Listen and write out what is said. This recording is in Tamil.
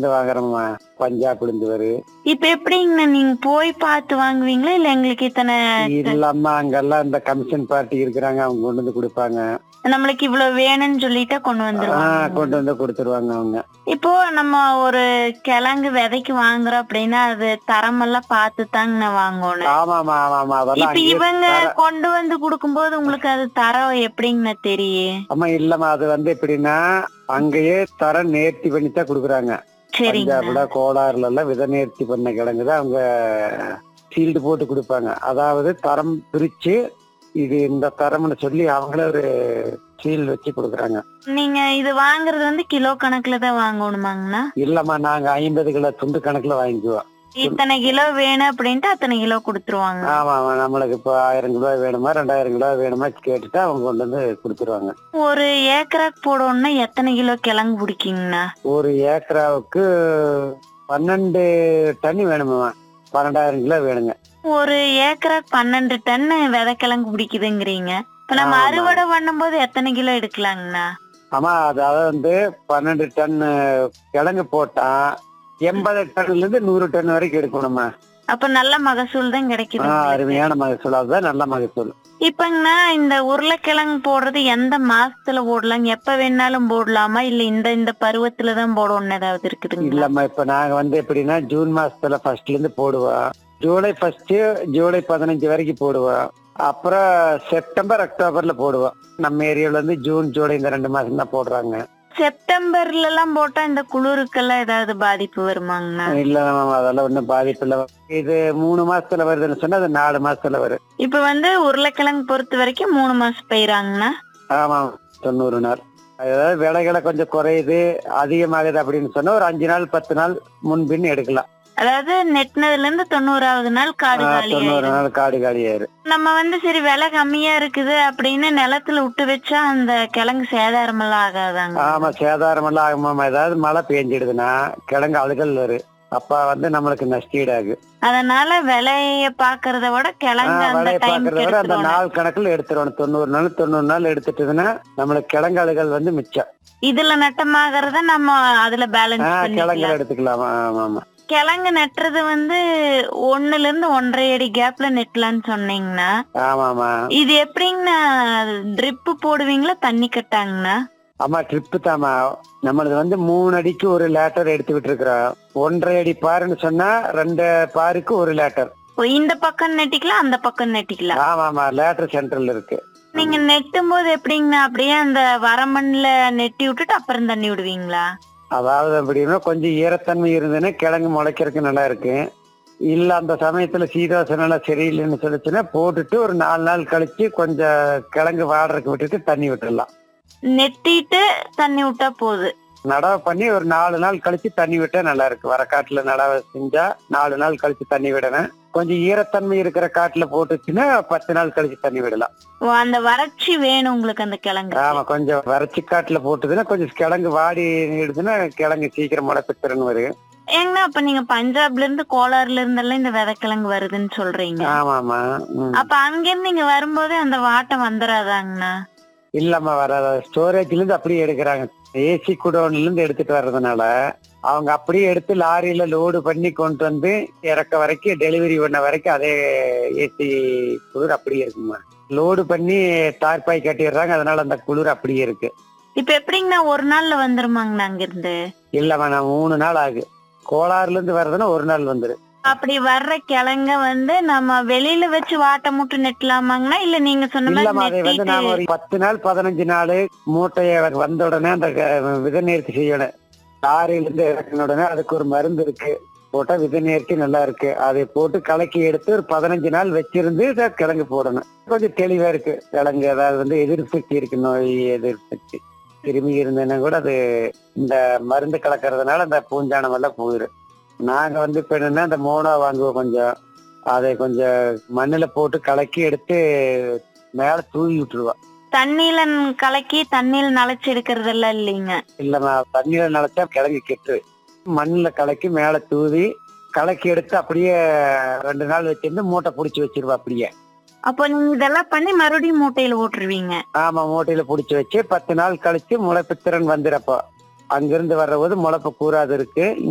இருந்து வாங்குறோம்மா பஞ்சாப்ல இருந்து வரும் இப்ப எப்படிங்கண்ணா நீங்க போய் பார்த்து வாங்குவீங்களா இல்ல எங்களுக்கு இத்தனை இல்லாம அங்கெல்லாம் இந்த கமிஷன் பார்ட்டி இருக்கிறாங்க அவங்க கொண்டு வந்து கொடுப்பாங்க நம்மளுக்கு இவ்வளவு வேணும்னு சொல்லிட்டா கொண்டு ஆ, வந்துருவாங்க கொண்டு வந்து கொடுத்துருவாங்க அவங்க இப்போ நம்ம ஒரு கிழங்கு விதைக்கு வாங்குறோம் அப்படின்னா அது தரமெல்லாம் பார்த்து தாங்கண்ணா வாங்கணும் ஆமாமா ஆமாமா அதெல்லாம் இப்ப அங்கேயே இவங்க தர- கொண்டு வந்து கொடுக்கும்போது உங்களுக்கு அது தரம் எப்படிங்கண்ணா தெரியும் ஆமா இல்லம்மா அது வந்து எப்படின்னா அங்கேயே தரம் நேர்த்தி பண்ணி தான் கொடுக்குறாங்க சரிங்க பஞ்சாப்ல கோலாறுல எல்லாம் விதை நேர்த்தி பண்ண கிழங்கு தான் அவங்க சீல்டு போட்டு கொடுப்பாங்க அதாவது தரம் பிரிச்சு இது இந்த தரம்னு சொல்லி அவங்களே ஒரு சீல் வச்சு கொடுக்குறாங்க நீங்க இது வாங்குறது வந்து கிலோ கணக்குல தான் வாங்கணுமாங்கண்ணா இல்லம்மா நாங்க ஐம்பது கிலோ துண்டு கணக்குல வாங்கிக்குவோம் இத்தனை கிலோ வேணும் அப்படின்ட்டு அத்தனை கிலோ கொடுத்துருவாங்க ஆமா ஆமா நம்மளுக்கு இப்போ ஆயிரம் கிலோ வேணுமா ரெண்டாயிரம் கிலோ வேணுமா கேட்டுட்டு அவங்க கொண்டு வந்து கொடுத்துருவாங்க ஒரு ஏக்கராக்கு போடணும்னா எத்தனை கிலோ கிழங்கு பிடிக்குங்கண்ணா ஒரு ஏக்கராவுக்கு பன்னெண்டு டன் வேணுமா பன்னெண்டாயிரம் கிலோ வேணுங்க ஒரு ஏக்கராக்கு பன்னெண்டு டன் விதைக்கிழங்கு பிடிக்குதுங்கிறீங்க இப்ப நம்ம ஆமா. அறுவடை பண்ணும்போது எத்தனை கிலோ எடுக்கலாங்கண்ணா ஆமா அதாவது வந்து பன்னெண்டு டன் கிழங்கு போட்டா எண்பது டன்ல இருந்து நூறு டன் வரைக்கும் எடுக்கணுமா அப்ப நல்ல மகசூல் தான் கிடைக்குது ஆஹ் உங்களுக்கு. அருமையான மகசூல் அதுதான் நல்ல மகசூல் இப்பங்கண்ணா இந்த உருளைக்கிழங்கு போடுறது எந்த மாசத்துல போடலாம் எப்ப வேணாலும் போடலாமா இல்ல இந்த இந்த பருவத்துல தான் போடணும்னு ஏதாவது இருக்குதுங்களா இல்லம்மா இப்ப நாங்க வந்து எப்படின்னா ஜூன் மாசத்துல ஃபர்ஸ்ட்ல இருந்து போடுவோம் ஜூலை ஃபர்ஸ்ட் ஜூலை பதினஞ்சு வரைக்கும் போடுவோம் அப்புறம் செப்டம்பர் அக்டோபர்ல போடுவோம் நம்ம ஏரியால இருந்து ஜூன் ஜூலை இந்த ரெண்டு மாசம் தான் போடுறாங்க செப்டம்பர்ல எல்லாம் போட்டா இந்த குளிருக்கெல்லாம் ஏதாவது பாதிப்பு வருமாங்கண்ணா இல்ல மேம் அதெல்லாம் ஒன்றும் பாதிப்பு இல்லை இது மூணு மாசத்துல வருதுன்னு சொன்னா அது நாலு மாசத்துல வரும் இப்ப வந்து உருளைக்கிழங்கு பொறுத்த வரைக்கும் மூணு மாசம் பயிராங்கண்ணா ஆமா தொண்ணூறு நாள் அதாவது விலைகளை கொஞ்சம் குறையுது அதிகமாகுது அப்படின்னு சொன்னா ஒரு அஞ்சு நாள் பத்து நாள் முன்பின் எடுக்கலாம் அதாவது நெட்னதுல இருந்து தொண்ணூறாவது நாள் காடு ஆஹ் காலி தொண்ணூறு ஆயிடும். நாள் காடு காலியாயிரு நம்ம வந்து சரி விலை கம்மியா இருக்குது அப்படின்னு நிலத்துல விட்டு வச்சா அந்த கிழங்கு சேதாரம் எல்லாம் ஆகாதாங்க ஆமா சேதாரம் எல்லாம் ஆகுமாமா ஏதாவது மழை பெஞ்சிடுதுன்னா கிழங்கு அழுகல் வரும் அப்ப வந்து நம்மளுக்கு நஷ்டீடாகு அதனால விலைய பாக்குறத விட கிழங்கு அந்த விலையை டைம் பாக்குறத விட அந்த நாள் கணக்குல எடுத்துருவோம் தொண்ணூறு நாள் தொண்ணூறு நாள் எடுத்துட்டுதுன்னா நம்மளுக்கு கிழங்கு அழுகல் வந்து மிச்சம் இதுல நட்டமாகறத நம்ம அதுல பேலன்ஸ் ஆஹ் கிழங்குல பண்ணிக்கலாம் எடுத்துக்கலாம் ஆமா ஆமா கிழங்கு நட்டுறது வந்து ஒண்ணுல இருந்து ஒன்றரை அடி கேப்ல நெட்டலாம்னு சொன்னீங்கன்னா ஆமா ஆமா இது எப்படிங்கண்ணா ட்ரிப்பு போடுவீங்களா தண்ணி கட்டாங்கண்ணா ஆமா ட்ரிப்பு தாமா நம்மளது வந்து மூணு அடிக்கு ஒரு லேட்டர் எடுத்துக்கிட்டு இருக்கிறோம் ஒன்றரை அடி பாருன்னு சொன்னா ரெண்டு பாருக்கு ஒரு லேட்டர் ஓ, இந்த பக்கம் நெட்டிக்கலாம் அந்த பக்கம் நெட்டிக்கலாம் ஆமா ஆமா லேட்டர் சென்டர்ல இருக்கு நீங்க நெட்டும் போது எப்படிங்கண்ணா அப்படியே அந்த வரமண்ல நெட்டி விட்டுட்டு அப்புறம் தண்ணி விடுவீங்களா அதாவது அப்படின்னா கொஞ்சம் ஈரத்தன்மை இருந்ததுன்னா கிழங்கு முளைக்கிறதுக்கு நல்லா இருக்கு இல்ல அந்த சமயத்துல சீதோசனம் எல்லாம் சரியில்லைன்னு சொல்லிச்சுன்னா போட்டுட்டு ஒரு நாலு நாள் கழிச்சு கொஞ்சம் கிழங்கு வாடுறதுக்கு விட்டுட்டு தண்ணி விட்டுடலாம் நெட்டிட்டு தண்ணி விட்டா போகுது நடவை பண்ணி ஒரு நாலு நாள் கழிச்சு தண்ணி விட்டா நல்லா இருக்கு வர காட்டுல நடவை செஞ்சா நாலு நாள் கழிச்சு தண்ணி விடணும் கொஞ்சம் ஈரத்தன்மை இருக்கிற காட்டுல போட்டுச்சுன்னா பத்து நாள் கழிச்சு தண்ணி விடலாம் ஓ, அந்த வறட்சி வேணும் உங்களுக்கு அந்த கிழங்கு ஆமா கொஞ்சம் வறட்சி காட்டுல போட்டுதுன்னா கொஞ்சம் கிழங்கு வாடி இடுதுன்னா கிழங்கு சீக்கிரம் முளைப்பித்திறன் வரும் ஏங்கண்ணா அப்ப நீங்க பஞ்சாப்ல இருந்து கோலாறுல இருந்தெல்லாம் இந்த விதைக்கிழங்கு வருதுன்னு சொல்றீங்க ஆமா ஆமா ம். அப்ப அங்கிருந்து இங்க வரும்போதே அந்த வாட்டம் வந்துடாதாங்கண்ணா இல்லம்மா வராத ஸ்டோரேஜ்ல இருந்து அப்படியே எடுக்கிறாங்க ஏசி குடோன்ல இருந்து எடுத்துட்டு வர்றதுனால அவங்க அப்படியே எடுத்து லாரியில லோடு பண்ணி கொண்டு வந்து இறக்க வரைக்கும் டெலிவரி பண்ண வரைக்கும் அதே ஏசி குளிர் அப்படியே இருக்குமா லோடு பண்ணி தார்பாய் கட்டிடுறாங்க அதனால அந்த குளிர் அப்படியே இருக்கு இப்ப எப்படிங்கண்ணா ஒரு நாள்ல வந்துருமாங்கண்ணா அங்கிருந்து இல்லம்மா நான் மூணு நாள் ஆகு கோலாறுல இருந்து வர்றதுன்னா ஒரு நாள் வந்துரு அப்படி வர்ற கிழங்க வந்து நம்ம வெளியில வச்சு வாட்ட மூட்டை நெட்டலாமாங்கண்ணா இல்ல நீங்க சொன்ன இல்லம்மா மாதிரி அதை வந்து நாம நெட்டிட்டு ஒரு பத்து நாள் பதினஞ்சு நாள் மூட்டைய வந்த உடனே அந்த க- விதை நேர்த்தி செய்யணும் லாரியில இருந்து இறக்கின உடனே அதுக்கு ஒரு மருந்து இருக்கு போட்டா விதை நேர்த்தி நல்லா இருக்கு அதை போட்டு கலக்கி எடுத்து ஒரு பதினஞ்சு நாள் வச்சிருந்து இதை கிழங்கு போடணும் கொஞ்சம் தெளிவா இருக்கு கிழங்கு அதாவது வந்து எதிர்ப்பு சக்தி இருக்கு நோய் எதிர்ப்பு சக்தி கிருமி இருந்ததுன்னா கூட அது இந்த மருந்து கலக்கறதுனால அந்த பூஞ்சானம் எல்லாம் போயிடும் நாங்க வந்து இப்ப என்னன்னா இந்த மோனோ வாங்குவோம் கொஞ்சம் அதை கொஞ்சம் மண்ணுல போட்டு கலக்கி எடுத்து மேல தூவி விட்டுருவோம் தண்ணியில கலக்கி தண்ணியில நனைச்சு எடுக்கறதெல்லாம் இல்லைங்க இல்லம்மா தண்ணியில நினைச்சா கிழங்கு கெட்டு மண்ணுல கலக்கி மேல தூவி கலக்கி எடுத்து அப்படியே ரெண்டு நாள் வச்சிருந்து மூட்டை புடிச்சு வச்சிருவா அப்படியே அப்போ நீங்க இதெல்லாம் பண்ணி மறுபடியும் மூட்டையில ஓட்டுருவீங்க ஆமா மூட்டையில புடிச்சு வச்சு பத்து நாள் கழிச்சு முளைப்பு திறன் வந்துடுறப்போ அங்கிருந்து வர்ற போது முளைப்பு கூறாது இருக்கு